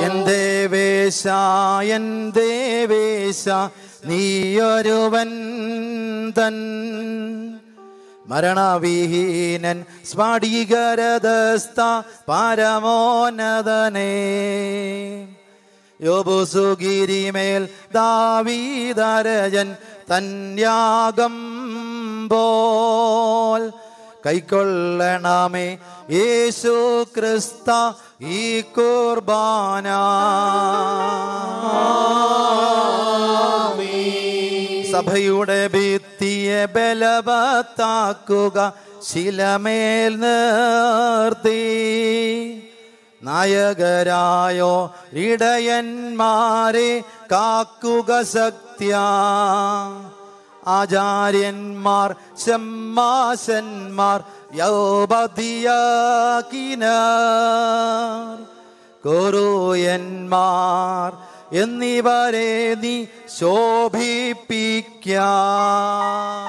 N ദേവേശ N ദേവേശ നീയൊരുവൻ തൻ മരണവിഹീനൻ സ്ഫടികരദസ്ത പരമോന്നതനേ യോബുസുഗിരിമേൽ ദാവീദരജൻ തന്യാഗം പോൽ കൈക്കൊള്ളണമേ യേശു ക്രിസ്ത ഈ കുർബാന സഭയുടെ ഭിത്തിയെ ബലവത്താക്കുക ശിലമേൽ നിർത്തി നായകരായോ ഇടയന്മാരെ കാക്കുക സത്യ ആചാര്യന്മാർ ഷമ്മാശന്മാർ യൗപതിയാക്കിനാർ കുറുയന്മാർ എന്നിവരെ നീ ശോഭിപ്പിക്കാം